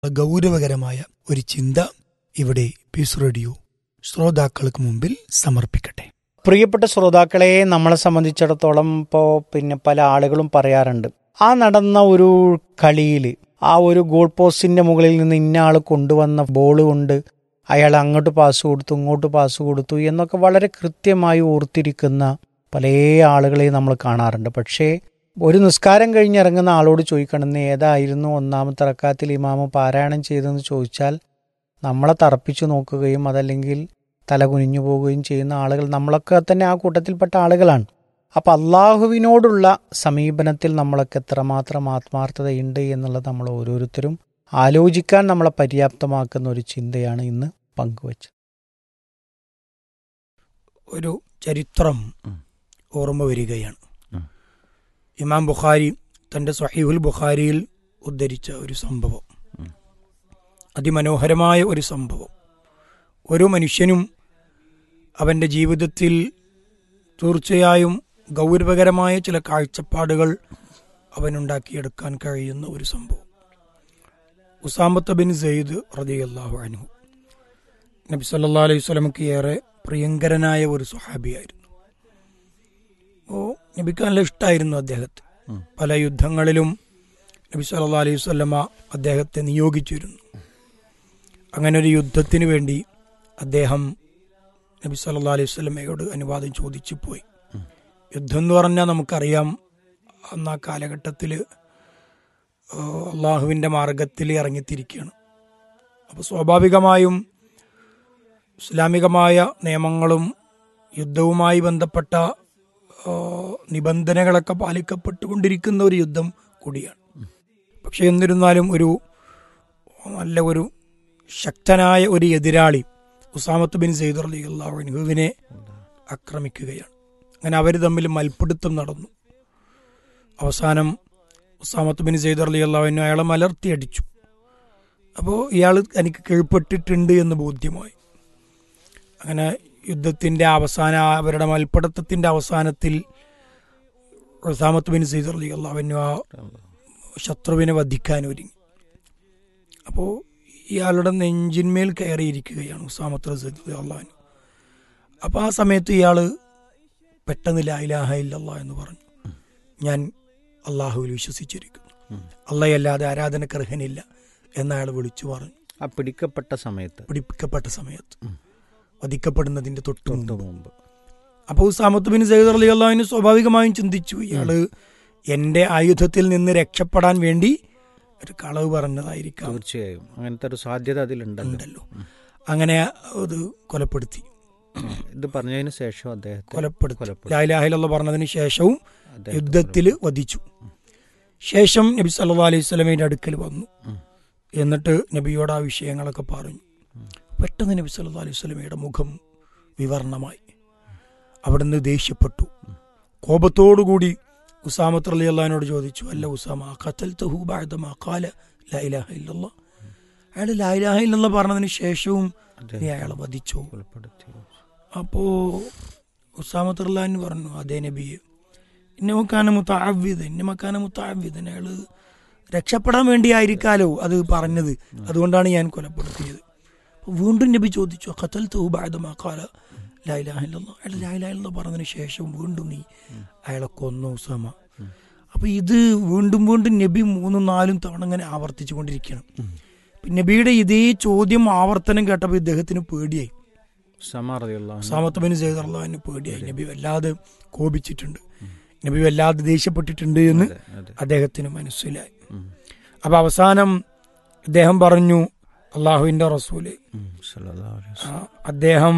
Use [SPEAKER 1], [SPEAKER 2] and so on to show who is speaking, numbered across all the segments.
[SPEAKER 1] ഗൗരവകരമായ ഒരു ചിന്ത ഇവിടെ പീസ് റേഡിയോ ശ്രോതാക്കൾക്ക് മുമ്പിൽ സമർപ്പിക്കട്ടെ
[SPEAKER 2] പ്രിയപ്പെട്ട ശ്രോതാക്കളെ നമ്മളെ സംബന്ധിച്ചിടത്തോളം ഇപ്പോൾ പിന്നെ പല ആളുകളും പറയാറുണ്ട് ആ നടന്ന ഒരു കളിയിൽ ആ ഒരു ഗോൾ പോസ്റ്റിന്റെ മുകളിൽ നിന്ന് ഇന്ന ആൾ കൊണ്ടുവന്ന ബോൾ കൊണ്ട് അയാൾ അങ്ങോട്ട് പാസ് കൊടുത്തു ഇങ്ങോട്ട് പാസ് കൊടുത്തു എന്നൊക്കെ വളരെ കൃത്യമായി ഓർത്തിരിക്കുന്ന പല ആളുകളെയും നമ്മൾ കാണാറുണ്ട് പക്ഷേ ഒരു നിസ്കാരം കഴിഞ്ഞിറങ്ങുന്ന ആളോട് ചോദിക്കണം ഏതായിരുന്നു ഒന്നാമത്തെ റക്കാത്തിൽ ഇമാമ പാരായണം ചെയ്തതെന്ന് ചോദിച്ചാൽ നമ്മളെ തറപ്പിച്ചു നോക്കുകയും അതല്ലെങ്കിൽ തല കുനിഞ്ഞു പോവുകയും ചെയ്യുന്ന ആളുകൾ നമ്മളൊക്കെ തന്നെ ആ കൂട്ടത്തിൽപ്പെട്ട ആളുകളാണ് അപ്പം അള്ളാഹുവിനോടുള്ള സമീപനത്തിൽ നമ്മളൊക്കെ എത്രമാത്രം ആത്മാർത്ഥതയുണ്ട് എന്നുള്ളത് നമ്മൾ ഓരോരുത്തരും ആലോചിക്കാൻ നമ്മളെ പര്യാപ്തമാക്കുന്ന ഒരു ചിന്തയാണ് ഇന്ന് പങ്കുവച്ചത്
[SPEAKER 1] ഒരു ചരിത്രം ഓർമ്മ വരികയാണ് ഇമാം ബുഖാരി തന്റെ സഹീഹുൽ ബുഖാരിയിൽ ഉദ്ധരിച്ച ഒരു സംഭവം അതിമനോഹരമായ ഒരു സംഭവം ഓരോ മനുഷ്യനും അവൻ്റെ ജീവിതത്തിൽ തീർച്ചയായും ഗൗരവകരമായ ചില കാഴ്ചപ്പാടുകൾ അവനുണ്ടാക്കിയെടുക്കാൻ കഴിയുന്ന ഒരു സംഭവം ഉസാമത്ത് ബിൻ സെയ്ദ് റതിയല്ലാഹു അൻഹു നബി സല്ലാ അലൈഹി സ്വലമക്ക് ഏറെ പ്രിയങ്കരനായ ഒരു സുഹാബിയായിരുന്നു ഓ നബിക്ക് നല്ല ഇഷ്ടമായിരുന്നു അദ്ദേഹത്തെ പല യുദ്ധങ്ങളിലും നബി സല്ലാ അലൈഹി സ്വലമ അദ്ദേഹത്തെ നിയോഗിച്ചിരുന്നു അങ്ങനെ ഒരു യുദ്ധത്തിന് വേണ്ടി അദ്ദേഹം നബി സല്ലാ അലൈഹി സ്വലമയോട് അനുവാദം ചോദിച്ചു പോയി യുദ്ധം എന്ന് പറഞ്ഞാൽ നമുക്കറിയാം അന്ന് ആ കാലഘട്ടത്തിൽ അള്ളാഹുവിൻ്റെ മാർഗത്തിൽ ഇറങ്ങിത്തിരിക്കുകയാണ് അപ്പോൾ സ്വാഭാവികമായും ഇസ്ലാമികമായ നിയമങ്ങളും യുദ്ധവുമായി ബന്ധപ്പെട്ട നിബന്ധനകളൊക്കെ പാലിക്കപ്പെട്ടുകൊണ്ടിരിക്കുന്ന ഒരു യുദ്ധം കൂടിയാണ് പക്ഷെ എന്നിരുന്നാലും ഒരു നല്ല ഒരു ശക്തനായ ഒരു എതിരാളി ഉസാമത്ത് ബിൻ സെയ്ദ് അലി അള്ളാഹുവിനെ ആക്രമിക്കുകയാണ് അങ്ങനെ അവർ തമ്മിൽ മൽപ്പിടുത്തം നടന്നു അവസാനം ഉസാമത്ത് ബിൻ സെയ്ദ് അലി അള്ളാഹുവിനെ അയാളെ മലർത്തി അടിച്ചു അപ്പോൾ ഇയാൾ എനിക്ക് കീഴ്പ്പെട്ടിട്ടുണ്ട് എന്ന് ബോധ്യമായി അങ്ങനെ യുദ്ധത്തിന്റെ അവസാന അവരുടെ മൽപ്പിടുത്തത്തിന്റെ അവസാനത്തിൽ ഉസാമത്ത് ബിൻ സെയ്ദ് അലി അള്ളാഹുവിനു ആ ശത്രുവിനെ വധിക്കാൻ ഒരുങ്ങി അപ്പോൾ ഇയാളുടെ നെഞ്ചിന്മേൽ കയറിയിരിക്കുകയാണ് ഉസാമത്ത് റസീദ് അള്ളാഹു അപ്പോൾ ആ സമയത്ത് ഇയാൾ പെട്ടെന്ന് ലായിലാഹ ഇല്ലല്ലാ എന്ന് പറഞ്ഞു ഞാൻ അള്ളാഹുവിൽ വിശ്വസിച്ചിരിക്കുന്നു അള്ളയല്ലാതെ ആരാധനക്കർഹനില്ല എന്ന് അയാൾ വിളിച്ചു പറഞ്ഞു
[SPEAKER 2] ആ പിടിക്കപ്പെട്ട സമയത്ത്
[SPEAKER 1] പിടിപ്പിക്കപ്പെട്ട സമയത്ത് വധിക്കപ്പെടുന്നതിന്റെ തൊട്ട്
[SPEAKER 2] തൊട്ട്
[SPEAKER 1] മുമ്പ്
[SPEAKER 2] മുമ്പ്
[SPEAKER 1] അപ്പോൾ ഉസാമത്ത് ബിൻ സയ്യിദ് അലി അള്ളാഹുവിന് സ്വാഭാവികമായും ചിന്തിച്ചു ഇയാള് എന്റെ ആയുധത്തിൽ നിന്ന് രക്ഷപ്പെടാൻ വേണ്ടി ഒരു കളവ് പറഞ്ഞതായിരിക്കാം
[SPEAKER 2] തീർച്ചയായും അങ്ങനത്തെ ഒരു സാധ്യത അതിലുണ്ടല്ലോ
[SPEAKER 1] ഉണ്ടല്ലോ അങ്ങനെ അത് കൊലപ്പെടുത്തി
[SPEAKER 2] ഇത് പറഞ്ഞതിന് ശേഷം അദ്ദേഹത്തെ
[SPEAKER 1] കൊലപ്പെടുത്തി
[SPEAKER 2] കൊലപ്പെടുത്തി.
[SPEAKER 1] ലായിലാഹിലുള്ള പറഞ്ഞതിന് ശേഷവും
[SPEAKER 2] അദ്ദേഹത്തെ
[SPEAKER 1] യുദ്ധത്തിൽ വധിച്ചു ശേഷം നബി സല്ലാ അലൈഹി സ്വലമയുടെ അടുക്കൽ വന്നു
[SPEAKER 2] ഉം.
[SPEAKER 1] എന്നിട്ട് നബിയോട് ആ വിഷയങ്ങളൊക്കെ പറഞ്ഞു പെട്ടെന്ന് നബി സല്ലാ അലൈഹി സ്വലമയുടെ മുഖം വിവരണമായി അവിടുന്ന് ദേഷ്യപ്പെട്ടു കോപത്തോടുകൂടി ഉസാമത്ത് അലി അള്ളഹാനോട് ചോദിച്ചു അല്ല ഉസാമ ഖത്തൽതഹു ബഅദ മാ ഖാല ലാ ഇലാഹ ഇല്ലല്ലാഹ് അയാൾ ലാ ഇലാഹ ഇല്ലല്ലാഹ് പറഞ്ഞതിന് ശേഷവും നീ
[SPEAKER 2] അദ്ദേഹത്തെ
[SPEAKER 1] അയാളെ വധിച്ചോ
[SPEAKER 2] കൊലപ്പെടുത്തി
[SPEAKER 1] അപ്പോ ഉസാമത്ത് അള്ളഹാൻ പറഞ്ഞു അതേ നബിയെ ഇന്നമക്കാന മുത്താവിദ് ഇന്നമക്കാന മുത്താവിദ് അയാള് രക്ഷപ്പെടാൻ വേണ്ടിയായിരിക്കാലോ അത് പറഞ്ഞത് അതുകൊണ്ടാണ് ഞാൻ കൊലപ്പെടുത്തിയത് അപ്പൊ വീണ്ടും നബി ചോദിച്ചു ഖത്തൽ തൂബാദമാക്കാല ലായിലാഹില്ല അയാൾ ലായിലാഹില്ല പറഞ്ഞതിന് ശേഷം വീണ്ടും നീ അയാളെ കൊന്നു ഉസാമ അപ്പൊ ഇത് വീണ്ടും വീണ്ടും നബി മൂന്നും നാലും തവണ ഇങ്ങനെ ആവർത്തിച്ചു കൊണ്ടിരിക്കണം നബിയുടെ ഇതേ ചോദ്യം ആവർത്തനം കേട്ടപ്പോൾ ഇദ്ദേഹത്തിന് പേടിയായി
[SPEAKER 2] സമാറിയുള്ള
[SPEAKER 1] സാമത്ത് ബിൻ സെയ്ദ് അള്ളാഹിന് പേടിയായി നബി വല്ലാതെ കോപിച്ചിട്ടുണ്ട് നബി വല്ലാതെ ദേഷ്യപ്പെട്ടിട്ടുണ്ട് എന്ന്
[SPEAKER 2] അതെ
[SPEAKER 1] അദ്ദേഹത്തിന് മനസ്സിലായി
[SPEAKER 2] ഉം.
[SPEAKER 1] അപ്പൊ അവസാനം അദ്ദേഹം പറഞ്ഞു അള്ളാഹുവിന്റെ റസൂല്
[SPEAKER 2] ഉം. സല്ലല്ലാഹു അലൈഹി
[SPEAKER 1] ആ,
[SPEAKER 2] വസല്ലം.
[SPEAKER 1] അദ്ദേഹം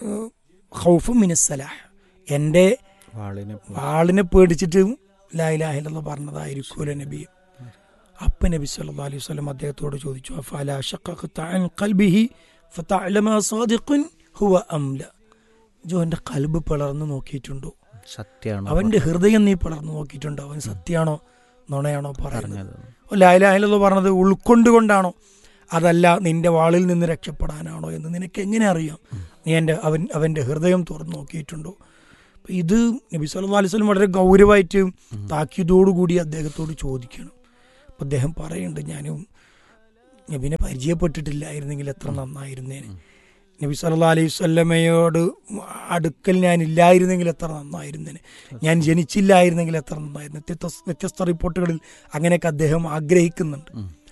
[SPEAKER 1] ഹൗഫ് മിനസ്സലാഹ് എന്റെ
[SPEAKER 2] വാളിനെ
[SPEAKER 1] വാളിനെ പേടിച്ചിട്ട് ലായിലാഹില്ലെന്ന് പറഞ്ഞതായിരിക്കൂല നബി അപ്പ നബി സല്ലല്ലാഹു അലൈഹി വസല്ലം അദ്ദേഹത്തോട് ചോദിച്ചു അഫല ശഖഖത അൻ ഖൽബിഹി ഫതഅലമ സാദിഖുൻ ഹുവ അംല ജോ എന്റെ കൽബ് പിളർന്നു നോക്കിയിട്ടുണ്ടോ
[SPEAKER 2] സത്യമാണ്
[SPEAKER 1] അവന്റെ ഹൃദയം നീ പിളർന്നു നോക്കിയിട്ടുണ്ടോ അവൻ സത്യാണോ നുണയാണോ പറയുന്നത്
[SPEAKER 2] പറഞ്ഞത്
[SPEAKER 1] ലായിലാഹില്ലെന്ന് പറഞ്ഞത് ഉൾക്കൊണ്ടുകൊണ്ടാണോ അതല്ല നിന്റെ വാളിൽ നിന്ന് രക്ഷപ്പെടാനാണോ എന്ന് നിനക്ക് എങ്ങനെ അറിയാം നീ എൻ്റെ അവൻ അവന്റെ ഹൃദയം തുറന്നു നോക്കിയിട്ടുണ്ടോ അപ്പൊ ഇത് നബി സല്ലല്ലാഹു അലൈഹി വസല്ലം വളരെ ഗൗരവമായിട്ട് താക്കീതോടുകൂടി അദ്ദേഹത്തോട് ചോദിക്കണം അപ്പൊ അദ്ദേഹം പറയുന്നുണ്ട് ഞാനും നബിനെ പരിചയപ്പെട്ടിട്ടില്ലായിരുന്നെങ്കിൽ എത്ര നന്നായിരുന്നേനെ നബി സല്ലാ അലൈഹി സ്വല്ലമയോട് അടുക്കൽ ഞാൻ ഇല്ലായിരുന്നെങ്കിൽ എത്ര നന്നായിരുന്നേനെ ഞാൻ ജനിച്ചില്ലായിരുന്നെങ്കിൽ എത്ര നന്നായിരുന്നു വ്യത്യസ്ത വ്യത്യസ്ത റിപ്പോർട്ടുകളിൽ അങ്ങനെയൊക്കെ അദ്ദേഹം ആഗ്രഹിക്കുന്നുണ്ട്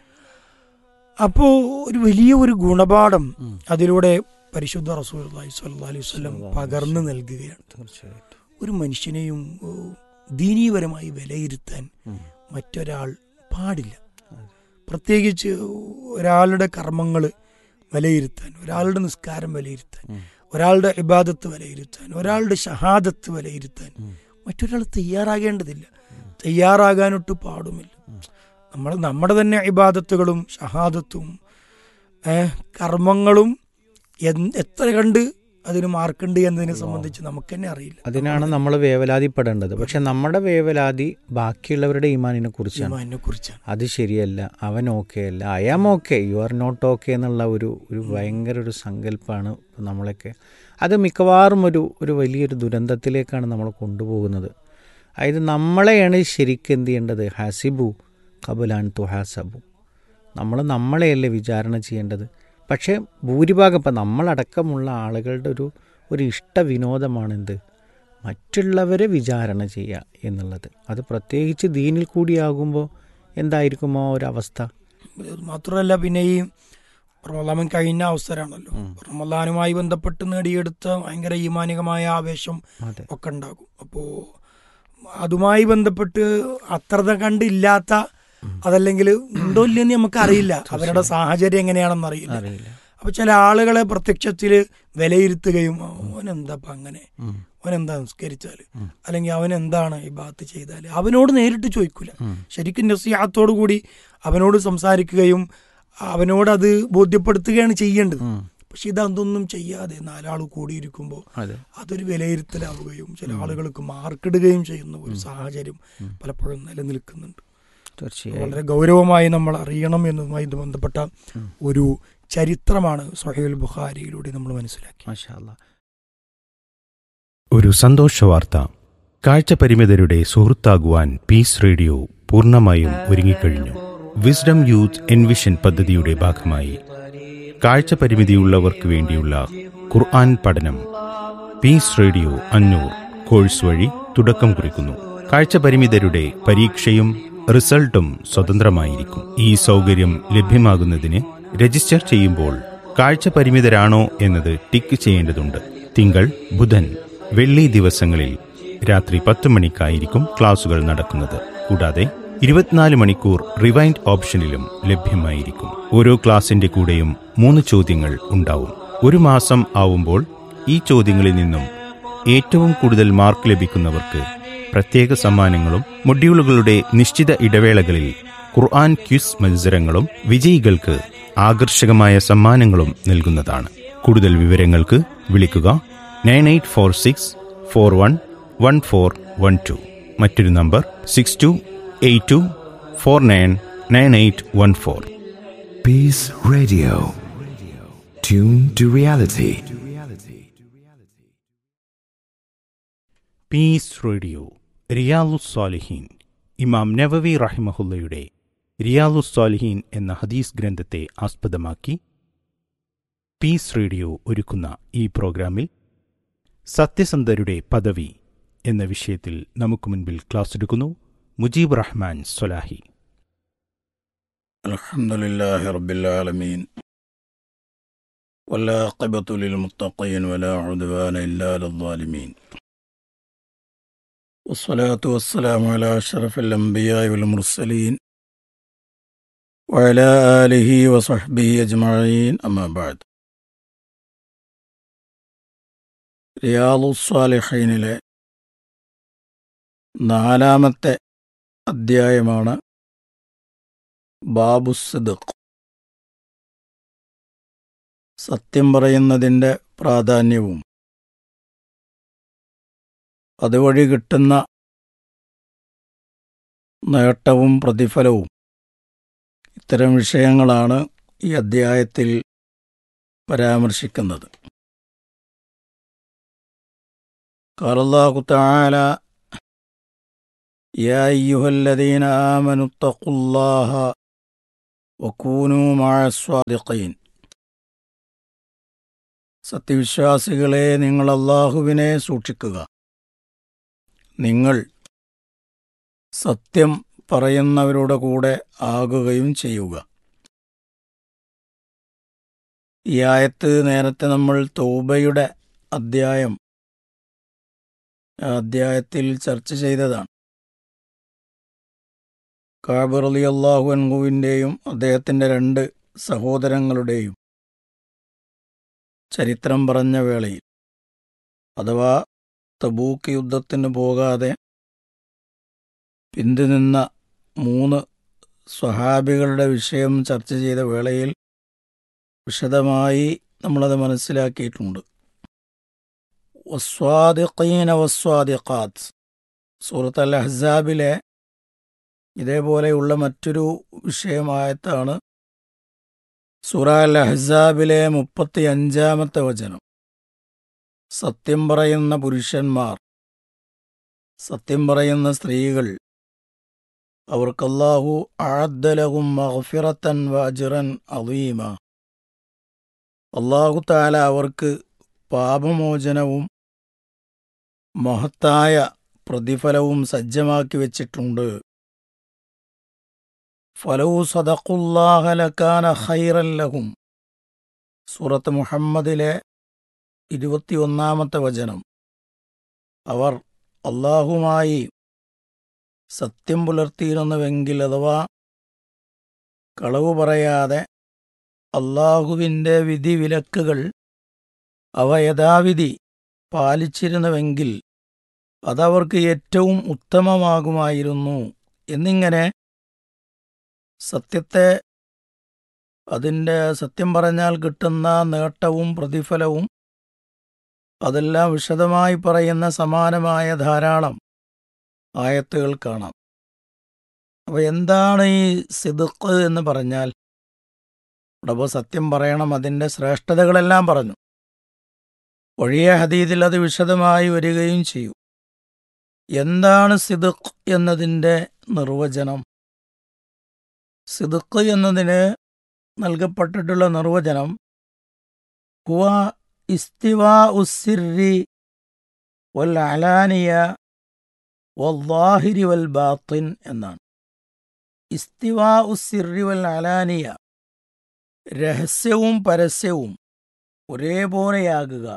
[SPEAKER 1] അപ്പോൾ ഒരു വലിയ ഒരു ഗുണപാഠം അതിലൂടെ പരിശുദ്ധ റസൂൽ സല്ലാ അലൈഹി വല്ലം പകർന്നു നൽകുകയാണ്
[SPEAKER 2] തീർച്ചയായിട്ടും
[SPEAKER 1] ഒരു മനുഷ്യനെയും ഓ, ദീനീപരമായി വിലയിരുത്താൻ മറ്റൊരാൾ പാടില്ല പ്രത്യേകിച്ച് ഒരാളുടെ കർമ്മങ്ങൾ വിലയിരുത്താൻ ഒരാളുടെ നിസ്കാരം വിലയിരുത്താൻ ഒരാളുടെ ഇബാദത്ത് വിലയിരുത്താൻ ഒരാളുടെ ഷഹാദത്ത് വിലയിരുത്താൻ മറ്റൊരാൾ തയ്യാറാകേണ്ടതില്ല തയ്യാറാകാനൊട്ട് പാടുമില്ല നമ്മൾ നമ്മുടെ തന്നെ ഇബാദത്തുകളും ഷഹാദത്തും ഏഹ്, കർമ്മങ്ങളും എന്ത് എത്ര കണ്ട് അതിന് മാർക്കുണ്ട് എന്നതിനെ സംബന്ധിച്ച് നമുക്ക് തന്നെ അറിയില്ല
[SPEAKER 2] അതിനാണ് നമ്മൾ വേവലാതിപ്പെടേണ്ടത് പക്ഷെ നമ്മുടെ വേവലാതി ബാക്കിയുള്ളവരുടെ ഈമാനിനെ കുറിച്ചാണ്
[SPEAKER 1] അതിനെ കുറിച്ചാണ്
[SPEAKER 2] അത് ശരിയല്ല അവൻ ഓക്കെ അല്ല I am okay you are not okay എന്നുള്ള ഒരു ഒരു ഭയങ്കര ഒരു സങ്കല്പമാണ് നമ്മളൊക്കെ അത് മിക്കവാറും ഒരു ഒരു വലിയൊരു ദുരന്തത്തിലേക്കാണ് നമ്മൾ കൊണ്ടുപോകുന്നത് അതായത് നമ്മളെയാണ് ശരിക്കും എന്ത് ചെയ്യേണ്ടത് ഹസിബു കബുലാൻ തുഹാസബു നമ്മൾ നമ്മളെയല്ലേ വിചാരണ ചെയ്യേണ്ടത് പക്ഷേ ഭൂരിഭാഗം ഇപ്പം നമ്മളടക്കമുള്ള ആളുകളുടെ ഒരു ഒരു ഇഷ്ട വിനോദമാണെന്ത് മറ്റുള്ളവരെ വിചാരണ ചെയ്യുക എന്നുള്ളത് അത് പ്രത്യേകിച്ച് ദീനിൽ കൂടിയാകുമ്പോൾ എന്തായിരിക്കുമോ ഒരവസ്ഥ
[SPEAKER 1] ഇത് മാത്രമല്ല പിന്നെ ഈ റമലാമൻ കഴിഞ്ഞ അവസരമാണല്ലോ റമലാനുമായി ബന്ധപ്പെട്ട് നേടിയെടുത്ത ഭയങ്കര ഈമാനികമായ ആവേശം
[SPEAKER 2] അതെ
[SPEAKER 1] ഒക്കെ ഉണ്ടാകും അപ്പോ അതുമായി ബന്ധപ്പെട്ട് അത്രത കണ്ടില്ലാത്ത അതല്ലെങ്കിൽ ഉണ്ടോ ഇല്ലെന്ന് നമുക്ക് അറിയില്ല അവരുടെ സാഹചര്യം എങ്ങനെയാണെന്ന് അറിയില്ല
[SPEAKER 2] അറിയില്ല
[SPEAKER 1] അപ്പൊ ചില ആളുകളെ പ്രത്യക്ഷത്തിൽ വിലയിരുത്തുകയും അവനെന്താ അങ്ങനെ
[SPEAKER 2] ഉം.
[SPEAKER 1] അവനെന്താ നിസ്കരിച്ചാല് അല്ലെങ്കിൽ അവൻ എന്താണ് ഈ ബാത്ത് ചെയ്താല് അവനോട് നേരിട്ട് ചോദിക്കൂല ശരിക്കും നസിയാത്തോടു കൂടി അവനോട് സംസാരിക്കുകയും അവനോട് അത് ബോധ്യപ്പെടുത്തുകയാണ് ചെയ്യേണ്ടത്
[SPEAKER 2] ഉം.
[SPEAKER 1] പക്ഷെ ഇതൊന്നും ചെയ്യാതെ നാലാൾ കൂടിയിരിക്കുമ്പോൾ
[SPEAKER 2] അതെ
[SPEAKER 1] അതൊരു വിലയിരുത്തലാവുകയും ചില ആളുകൾക്ക് മാർക്കിടുകയും ചെയ്യുന്ന ഒരു സാഹചര്യം പലപ്പോഴും നിലനിൽക്കുന്നുണ്ട്
[SPEAKER 2] തീർച്ചയായും
[SPEAKER 1] വളരെ ഗൗരവമായി നമ്മൾ അറിയണം എന്നതുമായി ഇത് ബന്ധപ്പെട്ട ഒരു ചരിത്രമാണ് സൊഹൈൽ ബുഖാരിയിലൂടെ നമ്മൾ മനസ്സിലാക്കി
[SPEAKER 2] മാഷാ അല്ലാ.
[SPEAKER 3] ഒരു സന്തോഷ വാർത്ത കാഴ്ചപരിമിതരുടെ സുഹൃത്താകുവാൻ പീസ് റേഡിയോ പൂർണ്ണമായും ഒരുങ്ങിക്കഴിഞ്ഞു വിസ്ഡം യൂത്ത് എൻവിഷൻ പദ്ധതിയുടെ ഭാഗമായി കാഴ്ചപരിമിതിയുള്ളവർക്ക് വേണ്ടിയുള്ള ഖുർആൻ പഠനം പീസ് റേഡിയോ അഞ്ഞൂർ കോഴ്സ് വഴി തുടക്കം കുറിക്കുന്നു കാഴ്ചപരിമിതരുടെ പരീക്ഷയും റിസൾട്ടും സ്വതന്ത്രമായിരിക്കും ഈ സൗകര്യം ലഭ്യമാകുന്നതിന് രജിസ്റ്റർ ചെയ്യുമ്പോൾ കാഴ്ചപരിമിതരാണോ എന്നത് ടിക്ക് ചെയ്യേണ്ടതുണ്ട് തിങ്കൾ ബുധൻ വെള്ളി ദിവസങ്ങളിൽ രാത്രി പത്ത് മണിക്കായിരിക്കും ക്ലാസുകൾ നടക്കുന്നത് കൂടാതെ ഇരുപത്തിനാല് മണിക്കൂർ റിവൈൻഡ് ഓപ്ഷനിലും ലഭ്യമായിരിക്കും ഓരോ ക്ലാസിന്റെ കൂടെയും മൂന്ന് ചോദ്യങ്ങൾ ഉണ്ടാവും ഒരു മാസം ആവുമ്പോൾ ഈ ചോദ്യങ്ങളിൽ നിന്നും ഏറ്റവും കൂടുതൽ മാർക്ക് ലഭിക്കുന്നവർക്ക് പ്രത്യേക സമ്മാനങ്ങളും മൊഡ്യൂളുകളുടെ നിശ്ചിത ഇടവേളകളിൽ ഖുർആൻ ക്വിസ് മത്സരങ്ങളും വിജയികൾക്ക് ആകർഷകമായ സമ്മാനങ്ങളും നൽകുന്നതാണ് കൂടുതൽ വിവരങ്ങൾക്ക് വിളിക്കുക nine eight four six four one one four one two മറ്റൊരു നമ്പർ six two eight two four nine nine eight one four
[SPEAKER 4] Peace Radio. Tune to reality.
[SPEAKER 3] Peace radio റിയാലുസ്സാലിഹീൻ ഇമാം നവവി റഹിമഹുല്ലയുടെ റിയാലുസ്സാലിഹീൻ എന്ന ഹദീസ് ഗ്രന്ഥത്തെ ആസ്പദമാക്കി പീസ് റേഡിയോ ഒരുക്കുന്ന ഈ പ്രോഗ്രാമിൽ സത്യസന്ധരുടെ പദവി എന്ന വിഷയത്തിൽ നമുക്ക് മുൻപിൽ ക്ലാസ് എടുക്കുന്നു മുജീബ് റഹ്മാൻ സൊലാഹി
[SPEAKER 5] الحمد لله رب العالمين والعاقبة للمتقين ولا عدوان إلا على الظالمين والصلاة والسلام على أشرف الأنبياء والمرسلين وعلى آله وصحبه أجمعين أما بعد റിയാദു സ്വാലിഹീനിലെ നാലാമത്തെ അധ്യായമാണ് ബാബു സിദ്ഖ് സത്യം പറയുന്നതിൻ്റെ പ്രാധാന്യവും അതുവഴി കിട്ടുന്ന നേട്ടവും പ്രതിഫലവും ഇത്തരം വിഷയങ്ങളാണ് ഈ അധ്യായത്തിൽ പരാമർശിക്കുന്നത് قال الله تعالى يا أيها الذين آمنوا اتقوا الله വക്കൂനു മാഴസ്വാദിഖീൻ സത്യവിശ്വാസികളെ നിങ്ങൾ അള്ളാഹുവിനെ സൂക്ഷിക്കുക നിങ്ങൾ സത്യം പറയുന്നവരുടെ കൂടെ ആകുകയും ചെയ്യുക ഈ ആയത്ത് നേരത്തെ നമ്മൾ തൗബയുടെ അദ്ധ്യായം ആ അദ്ധ്യായത്തിൽ ചർച്ച ചെയ്തതാണ് കാബർ അലി അള്ളാഹു അൻഹുവിൻ്റെയും അദ്ദേഹത്തിൻ്റെ രണ്ട് സഹോദരങ്ങളുടെയും ചരിത്രം പറഞ്ഞ വേളയിൽ അഥവാ തബൂക്ക് യുദ്ധത്തിന് പോകാതെ പിന്തുനിന്ന മൂന്ന് സ്വഹാബികളുടെ വിഷയം ചർച്ച ചെയ്ത വേളയിൽ വിശദമായി നമ്മളത് മനസ്സിലാക്കിയിട്ടുണ്ട് വസ്വാദിഖീന വസ്വാദിഖാത്ത് സൂറത്ത് അൽ അഹ്സാബിലെ ഇതേപോലെയുള്ള മറ്റൊരു വിഷയമായത്താണ് സൂറ അൽ അഹ്സാബിലെ മുപ്പത്തി അഞ്ചാമത്തെ വചനം സത്യം പറയുന്ന പുരുഷന്മാർ സത്യം പറയുന്ന സ്ത്രീകൾ അവർക്കല്ലാഹു ആദ്ദലഹും മഗ്ഫിറത്തൻ വജ്റൻ അലീമ അള്ളാഹു താല അവർക്ക് പാപമോചനവും മഹത്തായ പ്രതിഫലവും സജ്ജമാക്കി വച്ചിട്ടുണ്ട് ഫലവു സദഖുല്ലാഹലക്കാന ഖൈറല്ലഹും സൂറത്ത് മുഹമ്മദിലെ ഇരുപത്തിയൊന്നാമത്തെ വചനം അവർ അള്ളാഹുമായി സത്യം പുലർത്തിയിരുന്നുവെങ്കിൽ അഥവാ കളവ് പറയാതെ അള്ളാഹുവിൻ്റെ വിധിവിലക്കുകൾ അവ യഥാവിധി പാലിച്ചിരുന്നുവെങ്കിൽ അതവർക്ക് ഏറ്റവും ഉത്തമമാകുമായിരുന്നു എന്നിങ്ങനെ സത്യത്തെ അതിൻ്റെ സത്യം പറഞ്ഞാൽ കിട്ടുന്ന നേട്ടവും പ്രതിഫലവും അതെല്ലാം വിശദമായി പറയുന്ന സമാനമായ ധാരാളം ആയത്തുകൾ കാണാം അപ്പോൾ എന്താണ് ഈ സിദുക്ക് എന്ന് പറഞ്ഞാൽ ഇവിടെ സത്യം പറയണം അതിൻ്റെ ശ്രേഷ്ഠതകളെല്ലാം പറഞ്ഞു ഒഴിയ ഹദീദിൽ അത് വിശദമായി വരികയും ചെയ്യും എന്താണ് സിദുക്ക് എന്നതിൻ്റെ നിർവചനം സിദുക്ക് എന്നതിന് നൽകപ്പെട്ടിട്ടുള്ള നിർവചനം ഹുവ ഇസ്തിവാ ഉസ്സിരി വൽ അലാനിയ വല്ലാഹിരി വൽ ബാത്തിൻ എന്നാണ് ഇസ്തിവാ ഉസ്സിരി വൽ അലാനിയ രഹസ്യവും പരസ്യവും ഒരേപോലെയാകുക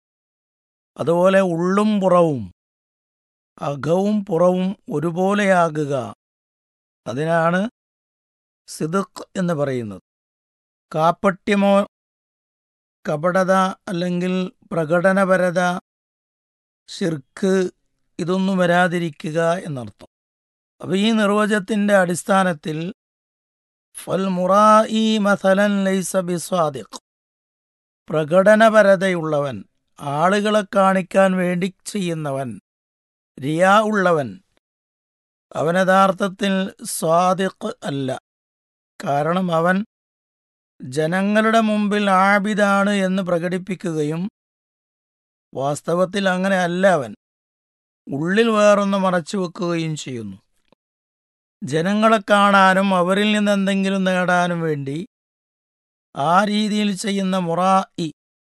[SPEAKER 5] അതുപോലെ ഉള്ളും പുറവും അകവും പുറവും ഒരുപോലെയാകുക അതിനാണ് സിദുക്ക് എന്ന് പറയുന്നത് കാപ്പട്യമോ കപടത അല്ലെങ്കിൽ പ്രകടനപരത ഷിർക്ക് ഇതൊന്നും വരാതിരിക്കുക എന്നർത്ഥം അപ്പോൾ ഈ നിർവചത്തിൻ്റെ അടിസ്ഥാനത്തിൽ ഫൽ മുറായി മസലൻ ലൈസ ബിസ്വാദിഖ് പ്രകടനപരതയുള്ളവൻ ആളുകളെ കാണിക്കാൻ വേണ്ടി ചെയ്യുന്നവൻ റിയാ ഉള്ളവൻ അവൻ യഥാർത്ഥത്തിൽ സ്വാദിഖ് അല്ല കാരണം അവൻ ജനങ്ങളുടെ മുമ്പിൽ ആബിദാണ് എന്ന് പ്രകടിപ്പിക്കുകയും വാസ്തവത്തിൽ അങ്ങനെ അല്ല അവൻ ഉള്ളിൽ വേറൊന്ന് മറച്ചു വെക്കുകയും ചെയ്യുന്നു ജനങ്ങളെ കാണാനും അവരിൽ നിന്ന് എന്തെങ്കിലും നേടാനും വേണ്ടി ആ രീതിയിൽ ചെയ്യുന്ന മുറായി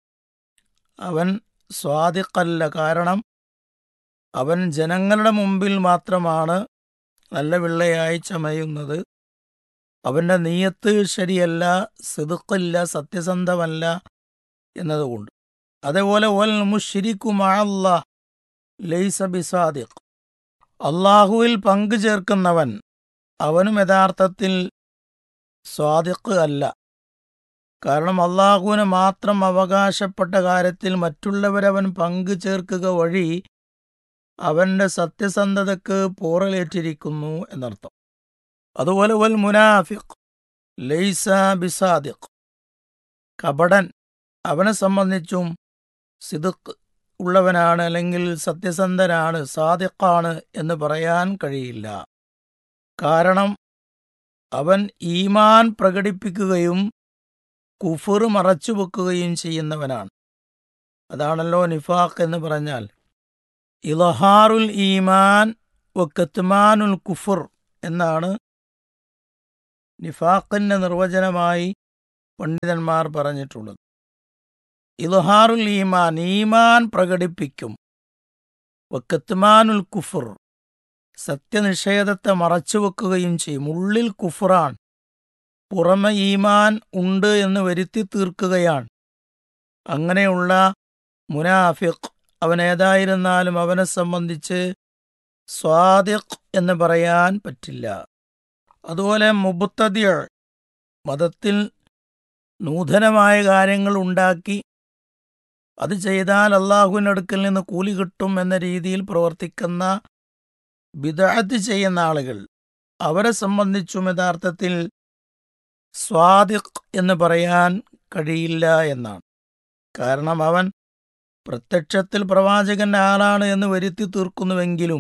[SPEAKER 5] അവൻ സ്വാദിഖല്ല കാരണം അവൻ ജനങ്ങളുടെ മുമ്പിൽ മാത്രമാണ് നല്ല വെള്ളയായി ചമയുന്നത് അവൻ്റെ നീയത്ത് ശരിയല്ല സിതുക്കില്ല സത്യസന്ധമല്ല എന്നതുകൊണ്ട് അതേപോലെ വൽ മുഷിരിക്കുമാള്ള ലൈസ ബിസാദിഖ് അള്ളാഹുവിൽ പങ്കു ചേർക്കുന്നവൻ അവനും യഥാർത്ഥത്തിൽ സ്വാദിഖ് അല്ല കാരണം അള്ളാഹുവിന് മാത്രം അവകാശപ്പെട്ട കാര്യത്തിൽ മറ്റുള്ളവരവൻ പങ്കു ചേർക്കുക വഴി അവന്റെ സത്യസന്ധതക്ക് പോറലേറ്റിരിക്കുന്നു എന്നർത്ഥം അതുപോലെ വൽ മുനാഫിഖ് ലൈസ ബിസാദിഖ് കപടൻ അവനെ സംബന്ധിച്ചും സിദുക്ക് ഉള്ളവനാണ് അല്ലെങ്കിൽ സത്യസന്ധനാണ് സാദിഖാണ് എന്ന് പറയാൻ കഴിയില്ല കാരണം അവൻ ഈമാൻ പ്രകടിപ്പിക്കുകയും കുഫർ മറച്ചുവെക്കുകയും ചെയ്യുന്നവനാണ് അതാണല്ലോ നിഫാഖ് എന്ന് പറഞ്ഞാൽ ഇലഹാറുൽ ഈമാൻ വക്കത്മാനുൽ കുഫർ എന്നാണ് നിഫാഖിന്റെ നിർവചനമായി പണ്ഡിതന്മാർ പറഞ്ഞിട്ടുള്ളത് ഇൽഹാറുൽ ഈമാൻ ഈമാൻ പ്രകടിപ്പിക്കും വക്കത്മാനുൽ കുഫുർ സത്യനിഷേധത്തെ മറച്ചുവെക്കുകയും ചെയ്യും ഉള്ളിൽ കുഫുറാൻ പുറമെ ഈമാൻ ഉണ്ട് എന്ന് വരുത്തി തീർക്കുകയാണ് അങ്ങനെയുള്ള മുനാഫിഖ് അവൻ ഏതായിരുന്നാലും അവനെ സംബന്ധിച്ച് സ്വാദിഖ് എന്ന് പറയാൻ പറ്റില്ല അതുപോലെ മുബത്തതിയ മതത്തിൽ നൂതനമായ കാര്യങ്ങൾ ഉണ്ടാക്കി അത് ചെയ്താൽ അള്ളാഹുവിൻ്റെ അടുക്കൽ നിന്ന് കൂലി കിട്ടും എന്ന രീതിയിൽ പ്രവർത്തിക്കുന്ന ബിദഅത്ത് ചെയ്യുന്ന ആളുകൾ അവരെ സംബന്ധിച്ചും യഥാർത്ഥത്തിൽ സ്വാദിഖ് എന്ന് പറയാൻ കഴിയില്ല എന്നാണ് കാരണം അവൻ പ്രത്യക്ഷത്തിൽ പ്രവാചകന്റെ ആളാണ് എന്ന് വരുത്തി തീർക്കുന്നുവെങ്കിലും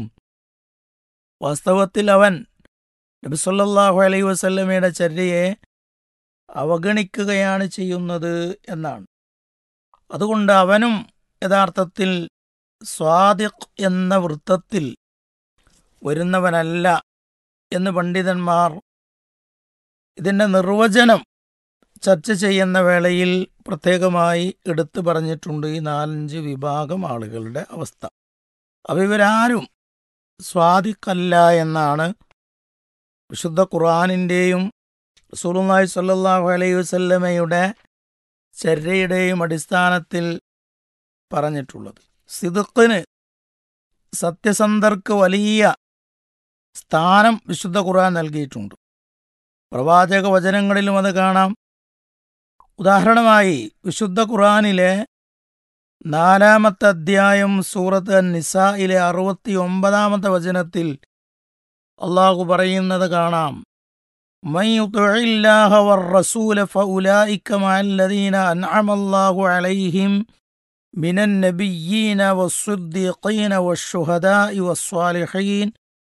[SPEAKER 5] വാസ്തവത്തിൽ അവൻ നബിസല്ലാഹു അലൈഹി വസല്ലമയുടെ ചര്യയെ അവഗണിക്കുകയാണ് ചെയ്യുന്നത് എന്നാണ് അതുകൊണ്ട് അവനും യഥാർത്ഥത്തിൽ സ്വാദിഖ് എന്ന വൃത്തത്തിൽ വരുന്നവനല്ല എന്ന് പണ്ഡിതന്മാർ ഇതിൻ്റെ നിർവചനം ചർച്ച ചെയ്യുന്ന വേളയിൽ പ്രത്യേകമായി എടുത്തു പറഞ്ഞിട്ടുണ്ട് ഈ നാലഞ്ച് വിഭാഗം ആളുകളുടെ അവസ്ഥ അവ ഇവരാരും സ്വാദിഖല്ല എന്നാണ് വിശുദ്ധ ഖുർആാനിൻ്റെയും റസൂലുള്ളാഹി സ്വല്ലല്ലാഹു അലൈഹി വസല്ലമയുടെ ചര്യയുടെയും അടിസ്ഥാനത്തിൽ പറഞ്ഞിട്ടുള്ളത് സിദുക്കിന് സത്യസന്ധർക്ക് വലിയ സ്ഥാനം വിശുദ്ധ ഖുർആൻ നൽകിയിട്ടുണ്ട് പ്രവാചക വചനങ്ങളിലും അത് കാണാം ഉദാഹരണമായി വിശുദ്ധ ഖുർആനിലെ നാലാമത്തെ അധ്യായം സൂറത്ത് നിസായിലെ അറുപത്തി ഒമ്പതാമത്തെ വചനത്തിൽ അള്ളാഹു പറയുന്നത് കാണാം من يطع الله والرسول فأولئك مع الذين أنعم الله عليهم من النبيين والصديقين والشهداء والصالحين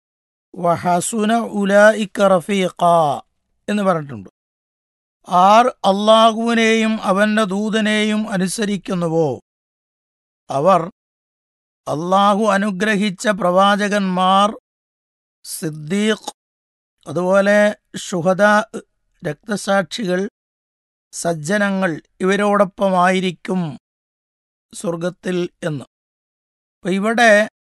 [SPEAKER 5] وحسن أولئك رفيقا എന്ന് പറഞ്ഞിട്ടുണ്ട് ആർ അള്ളാഹുവിനെയും അവന്റെ ദൂതനെയും അനുസരിക്കുന്നുവോ അവർ അള്ളാഹു അനുഗ്രഹിച്ച പ്രവാചകന്മാർ സിദ്ദീഖ് അതുപോലെ ഷുഹദ രക്തസാക്ഷികൾ സജ്ജനങ്ങൾ ഇവരോടൊപ്പമായിരിക്കും സ്വർഗത്തിൽ എന്ന് അപ്പൊ ഇവിടെ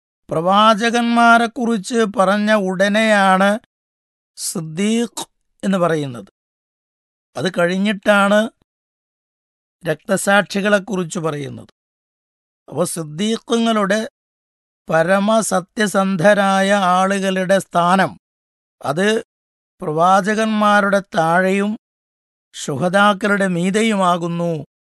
[SPEAKER 5] പ്രവാചകന്മാരെക്കുറിച്ച് പറഞ്ഞ ഉടനെയാണ് സിദ്ദീഖ് എന്ന് പറയുന്നത് അത് കഴിഞ്ഞിട്ടാണ് രക്തസാക്ഷികളെക്കുറിച്ച് പറയുന്നത് അപ്പോൾ സിദ്ദീഖുങ്ങളുടെ പരമസത്യസന്ധരായ ആളുകളുടെ സ്ഥാനം അത് പ്രവാചകന്മാരുടെ താഴെയും ശുഹതാക്കളുടെ മീതയുമാകുന്നു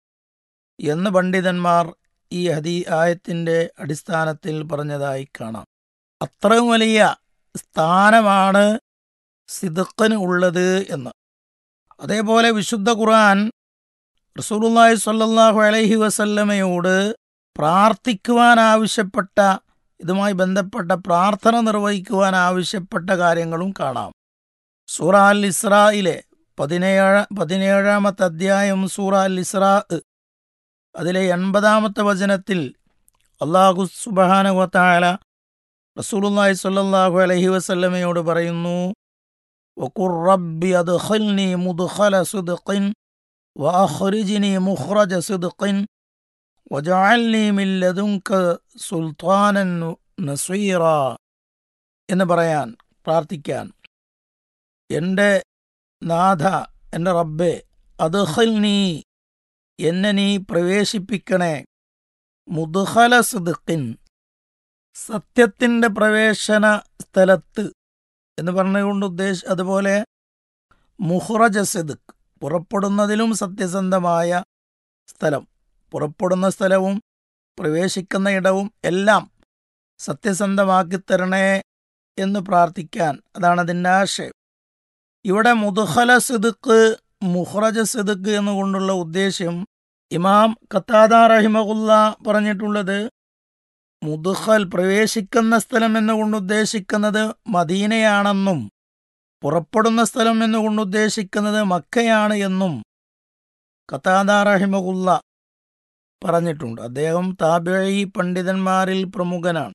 [SPEAKER 5] എന്ന് പണ്ഡിതന്മാർ ഈ ഹദീ ആയത്തിന്റെ അടിസ്ഥാനത്തിൽ പറഞ്ഞതായി കാണാം അത്രയും വലിയ സ്ഥാനമാണ് സിദുക്കിന് ഉള്ളത് എന്ന് അതേപോലെ വിശുദ്ധ ഖുർആൻ റസൂലുള്ളാഹി സ്വല്ലല്ലാഹു അലൈഹി വസല്ലമയോട് പ്രാർത്ഥിക്കുവാൻ ആവശ്യപ്പെട്ട ഇതുമായി ബന്ധപ്പെട്ട പ്രാർത്ഥന നിർവഹിക്കുവാൻ ആവശ്യപ്പെട്ട കാര്യങ്ങളും കാണാം സൂറ അൽ ഇസ്രായിലെ പതിനേഴ പതിനേഴാമത്തെ അധ്യായം സൂറ അൽ ഇസ്രാ അതിലെ എൺപതാമത്തെ വചനത്തിൽ അള്ളാഹു സുബാനുവത്തായ റസൂലുള്ളാഹി സ്വല്ലല്ലാഹു അലൈഹി വസല്ലമയോട് പറയുന്നു വഖുർ റബ്ബി അദ്ഖിൽനി മുദ്ഖല സിദ്ഖിൻ വഅഖ്രിജ്നി മുഖ്റജ സിദ്ഖിൻ വജഅൽനി മിൻ ലദുൻക സുൽത്താനൻ നസീറ എന്ന് പറയാൻ പ്രാർത്ഥിക്കാൻ എൻ്റെ നാഥ എൻ്റെ റബ്ബെ അദ്ഖിൽനി എന്നെ നീ പ്രവേശിപ്പിക്കണേ മുദ്ഖല സിദ്ഖിൻ സത്യത്തിന്റെ പ്രവേശന സ്ഥലത്ത് എന്ന് പറഞ്ഞുകൊണ്ട് ഉദ്ദേശ അതുപോലെ മുഹ്റജ സിദ്ഖ് പുറപ്പെടുന്നതിലും സത്യസന്ധമായ സ്ഥലം പുറപ്പെടുന്ന സ്ഥലവും പ്രവേശിക്കുന്ന ഇടവും എല്ലാം സത്യസന്ധമാക്കി തരണേ എന്ന് പ്രാർത്ഥിക്കാൻ അതാണ് അതിൻ്റെ ആശയം ഇവിടെ മുദ്ഖല സിദ്ഖ് മുഹ്റജ സിദ്ഖ് എന്നുകൊണ്ടുള്ള ഉദ്ദേശ്യം ഇമാം ഖത്താദ റഹിമകുല്ല പറഞ്ഞിട്ടുള്ളത് മുദ്ഖൽ പ്രവേശിക്കുന്ന സ്ഥലം എന്നുകൊണ്ട് ഉദ്ദേശിക്കുന്നത് മദീനയാണെന്നും പുറപ്പെടുന്ന സ്ഥലം എന്നുകൊണ്ട് ഉദ്ദേശിക്കുന്നത് മക്കയാണ് എന്നും ഖത്താദ റഹിമകുല്ല പറഞ്ഞിട്ടുണ്ട് അദ്ദേഹം താബിഴി പണ്ഡിതന്മാരിൽ പ്രമുഖനാണ്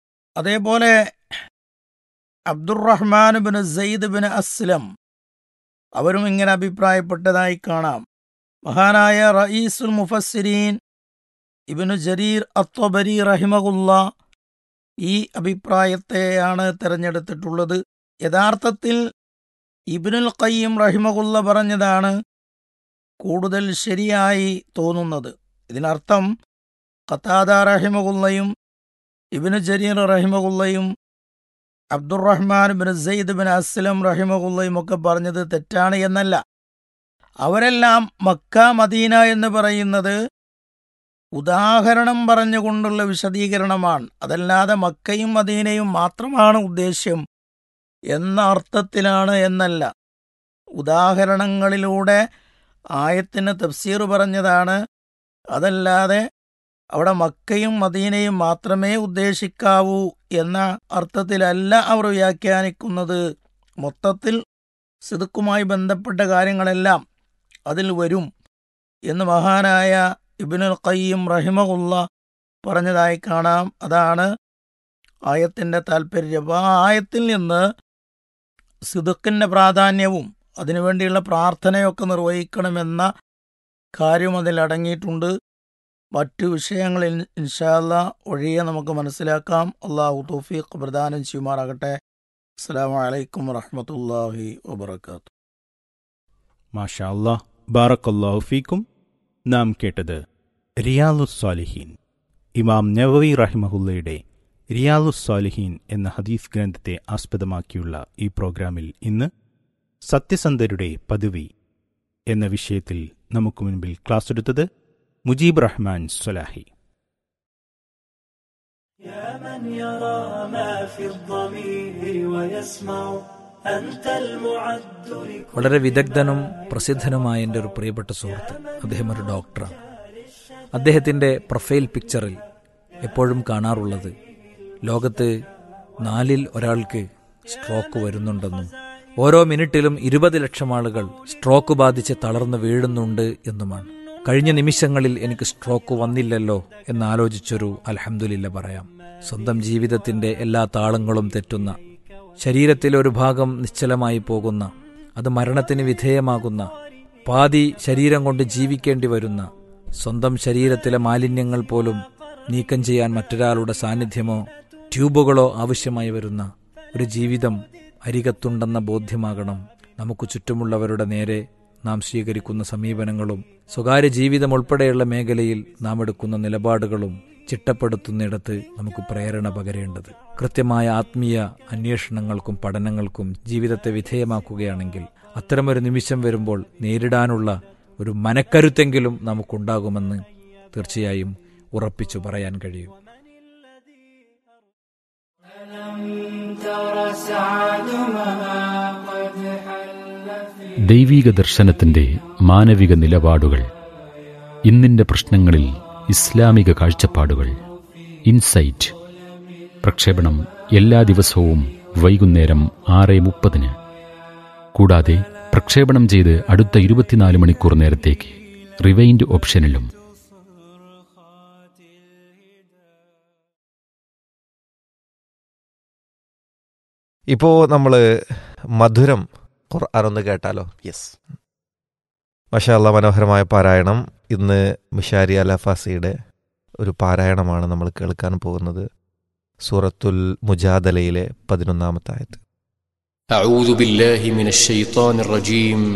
[SPEAKER 5] അതേപോലെ Abdurrahman bin Zaid bin Aslam അവരും ഇങ്ങനെ അഭിപ്രായപ്പെട്ടതായി കാണാം മഹാനായ റയീസുൽ മുഫസ്സിരീൻ ഇബിനു ജരീർ അത്വബരി റഹിമകുല്ല ഈ അഭിപ്രായത്തെയാണ് തിരഞ്ഞെടുത്തിട്ടുള്ളത് യഥാർത്ഥത്തിൽ ഇബിനുൽ ഖയ്യം റഹിമകുല്ല പറഞ്ഞതാണ് കൂടുതൽ ശരിയായി തോന്നുന്നത് ഇതിനർത്ഥം ഖത്താദ റഹിമകുല്ലയും ഇബിന് ജരീർ റഹിമകുല്ലയും Abdurrahman bin Zaid bin Aslam റഹിമകുല്ലയും ഒക്കെ പറഞ്ഞത് തെറ്റാണ് എന്നല്ല അവരെല്ലാം മക്ക മദീന എന്ന് പറയുന്നത് ഉദാഹരണം പറഞ്ഞുകൊണ്ടുള്ള വിശദീകരണമാണ് അതല്ലാതെ മക്കയും മദീനയും മാത്രമാണ് ഉദ്ദേശ്യം എന്ന അർത്ഥത്തിലാണ് എന്നല്ല ഉദാഹരണങ്ങളിലൂടെ ആയത്തിന് തഫ്സീർ പറഞ്ഞതാണ് അതല്ലാതെ അവിടെ മക്കയും മദീനയും മാത്രമേ ഉദ്ദേശിക്കാവൂ എന്ന അർത്ഥത്തിലല്ല അവർ വ്യാഖ്യാനിക്കുന്നത് മൊത്തത്തിൽ സിദുക്കുമായി ബന്ധപ്പെട്ട കാര്യങ്ങളെല്ലാം അതിൽ വരും എന്ന് മഹാനായ ഇബിനുൽ ഖയ്യം റഹിമകുല്ല പറഞ്ഞതായി കാണാം അതാണ് ആയത്തിൻ്റെ താല്പര്യം അപ്പോൾ ആ ആയത്തിൽ നിന്ന് സിദുക്കിൻ്റെ പ്രാധാന്യവും അതിനുവേണ്ടിയുള്ള പ്രാർത്ഥനയൊക്കെ നിർവഹിക്കണമെന്ന കാര്യം അതിൽ അടങ്ങിയിട്ടുണ്ട് മറ്റു വിഷയങ്ങളിൽ ഇൻഷാല്ല ഒഴിയെ നമുക്ക് മനസ്സിലാക്കാം അള്ളാഹു തൗഫീഖ് പ്രദാനം ചെയ്യുമാറാകട്ടെ അസ്സാം വലൈക്കും വറഹമത്തല്ലാഹി വബർക്കാത്തു
[SPEAKER 3] മാഷാ അല്ലാഹ് ബാറക്കല്ലാഹു ഫീക്കും നാം കേട്ടത് റിയാലുസ്സാലിഹീൻ ഇമാം നവവി റഹിമഹുല്ലയുടെ റിയാലുസ്സാലിഹീൻ എന്ന ഹദീസ് ഗ്രന്ഥത്തെ ആസ്പദമാക്കിയുള്ള ഈ പ്രോഗ്രാമിൽ ഇന്ന് സത്യസന്ധരുടെ പദവി എന്ന വിഷയത്തിൽ നമുക്ക് മുൻപിൽ ക്ലാസ് എടുത്തത് മുജീബ് റഹ്മാൻ സ്വലാഹി
[SPEAKER 6] يا من يرى ما في الضمير ويسمع أنت المعد لكل
[SPEAKER 7] വളരെ വിദഗ്ധനും പ്രസിദ്ധനുമായ എൻ്റെ ഒരു പ്രിയപ്പെട്ട സുഹൃത്ത് അദ്ദേഹം ഒരു ഡോക്ടറാണ് അദ്ദേഹത്തിൻ്റെ പ്രൊഫൈൽ പിക്ചറിൽ എപ്പോഴും കാണാറുള്ളത് ലോകത്ത് നാലിൽ ഒരാൾക്ക് സ്ട്രോക്ക് വരുന്നുണ്ടെന്നും ഓരോ മിനിറ്റിലും ഇരുപത് ലക്ഷം ആളുകൾ സ്ട്രോക്ക് ബാധിച്ച് തളർന്നു വീഴുന്നുണ്ട് എന്നുമാണ് കഴിഞ്ഞ നിമിഷങ്ങളിൽ എനിക്ക് സ്ട്രോക്ക് വന്നില്ലല്ലോ എന്നാലോചിച്ചൊരു അൽഹംദുലില്ല പറയാം സ്വന്തം ജീവിതത്തിന്റെ എല്ലാ താളങ്ങളും തെറ്റുന്ന ശരീരത്തിലെ ഒരു ഭാഗം നിശ്ചലമായി പോകുന്ന അത് മരണത്തിന് വിധേയമാകുന്ന പാതി ശരീരം കൊണ്ട് ജീവിക്കേണ്ടി വരുന്ന സ്വന്തം ശരീരത്തിലെ മാലിന്യങ്ങൾ പോലും നീക്കം ചെയ്യാൻ മറ്റൊരാളുടെ സാന്നിധ്യമോ ട്യൂബുകളോ ആവശ്യമായി വരുന്ന ഒരു ജീവിതം അരികത്തുണ്ടെന്ന ബോധ്യമാകണം നമുക്ക് ചുറ്റുമുള്ളവരുടെ നേരെ നാം സ്വീകരിക്കുന്ന സമീപനങ്ങളും സ്വകാര്യ ജീവിതം ഉൾപ്പെടെയുള്ള മേഖലയിൽ നാം എടുക്കുന്ന നിലപാടുകളും ചിട്ടപ്പെടുത്തുന്നിടത്ത് നമുക്ക് പ്രേരണ പകരേണ്ടത് കൃത്യമായ ആത്മീയ അന്വേഷണങ്ങൾക്കും പഠനങ്ങൾക്കും ജീവിതത്തെ വിധേയമാക്കുകയാണെങ്കിൽ അത്തരമൊരു നിമിഷം വരുമ്പോൾ നേരിടാനുള്ള ഒരു മനക്കരുത്തെങ്കിലും നമുക്കുണ്ടാകുമെന്ന് തീർച്ചയായും ഉറപ്പിച്ചു പറയാൻ കഴിയും
[SPEAKER 8] ദൈവീക ദർശനത്തിന്റെ മാനവിക നിലപാടുകൾ ഇന്നിന്റെ പ്രശ്നങ്ങളിൽ ഇസ്ലാമിക കാഴ്ചപ്പാടുകൾ ഇൻസൈറ്റ് പ്രക്ഷേപണം എല്ലാ ദിവസവും വൈകുന്നേരം ആറ് മുപ്പതിന് കൂടാതെ പ്രക്ഷേപണം ചെയ്ത് അടുത്ത ഇരുപത്തിനാല് മണിക്കൂർ നേരത്തേക്ക് റിവൈൻഡ് ഓപ്ഷനിലും
[SPEAKER 9] ഇപ്പോൾ നമ്മൾ മധുരം ഖുർആൻ ഒന്ന് കേട്ടാലോ
[SPEAKER 10] യെസ്
[SPEAKER 9] മഷാല്ല മനോഹരമായ പാരായണം ഇന്ന് മിഷാരി അലഫാസിയുടെ ഒരു പാരായണമാണ് നമ്മൾ കേൾക്കാൻ പോകുന്നത് സൂറത്തുൽ മുജാദലയിലെ പതിനൊന്നാമത്തെ ആയത്ത്
[SPEAKER 10] أعوذ بالله من الشيطان الرجيم